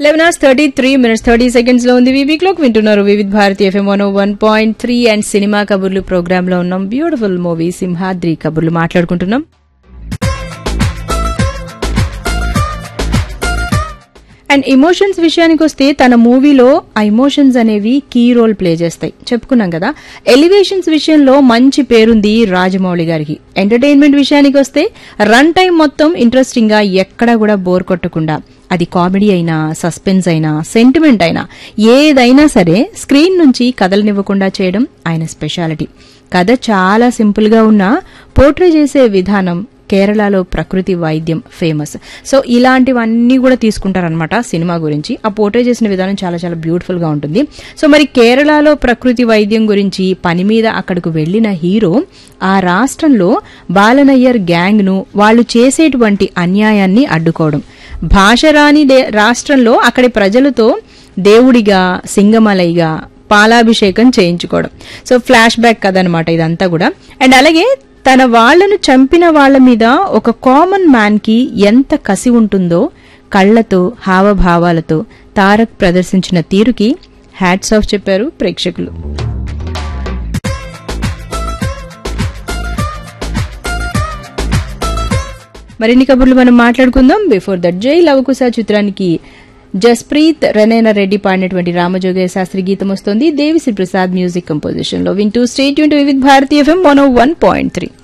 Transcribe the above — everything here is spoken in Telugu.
eleven hours thirty three minutes thirty seconds లో ఉంది వీవీ క్లోక్ వింటున్నారు Vividh Bharati FM one one point three and cinema కబుర్లు ప్రోగ్రామ్ లో ఉన్నాం బ్యూటిఫుల్ మూవీ సింహాద్రి కబుర్లు మాట్లాడుకుంటున్నాం అండ్ ఎమోషన్స్ విషయానికి వస్తే తన మూవీలో ఆ ఎమోషన్స్ అనేవి కీ రోల్ ప్లే చేస్తాయి చెప్పుకున్నాం కదా ఎలివేషన్స్ విషయంలో మంచి పేరుంది రాజమౌళి గారికి ఎంటర్టైన్మెంట్ విషయానికి వస్తే రన్ టైం మొత్తం ఇంట్రెస్టింగ్ గా ఎక్కడా కూడా బోర్ కొట్టకుండా అది కామెడీ అయినా సస్పెన్స్ అయినా సెంటిమెంట్ అయినా ఏదైనా సరే స్క్రీన్ నుంచి కదలనివ్వకుండా చేయడం ఆయన స్పెషాలిటీ కథ చాలా సింపుల్ గా ఉన్నా పోర్ట్రే చేసే విధానం కేరళలో ప్రకృతి వైద్యం ఫేమస్ సో ఇలాంటివన్నీ కూడా తీసుకుంటారనమాట సినిమా గురించి ఆ పోర్ట్రే చేసిన విధానం చాలా చాలా బ్యూటిఫుల్ గా ఉంటుంది సో మరి కేరళలో ప్రకృతి వైద్యం గురించి పని మీద అక్కడికి వెళ్లిన హీరో ఆ రాష్ట్రంలో బాలనయ్యర్ గ్యాంగ్ ను వాళ్ళు చేసేటువంటి అన్యాయాన్ని అడ్డుకోవడం భాష రాని దే- రాష్ట్రంలో అక్కడి ప్రజలతో దేవుడిగా సింగమలైగా పాలాభిషేకం చేయించుకోవడం సో ఫ్లాష్ బ్యాక్ కథ అనమాట ఇదంతా కూడా అండ్ అలాగే తన వాళ్లను చంపిన వాళ్ళ మీద ఒక కామన్ మ్యాన్ కి ఎంత కసి ఉంటుందో కళ్లతో హావభావాలతో తారక్ ప్రదర్శించిన తీరుకి హ్యాట్స్ ఆఫ్ చెప్పారు ప్రేక్షకులు మరిన్ని కబుర్లు మనం మాట్లాడుకుందాం బిఫోర్ దట్ జై లవకుశ చిత్రానికి జస్ప్రీత్ రెనేన రెడ్డి పాడినటువంటి రామజోగయ్య శాస్త్రి గీతం వస్తోంది దేవిశ్రీ ప్రసాద్ మ్యూజిక్ కంపోజిషన్ లో వింటూ స్టేట్ యూన్ with Bharatiya FM one one point three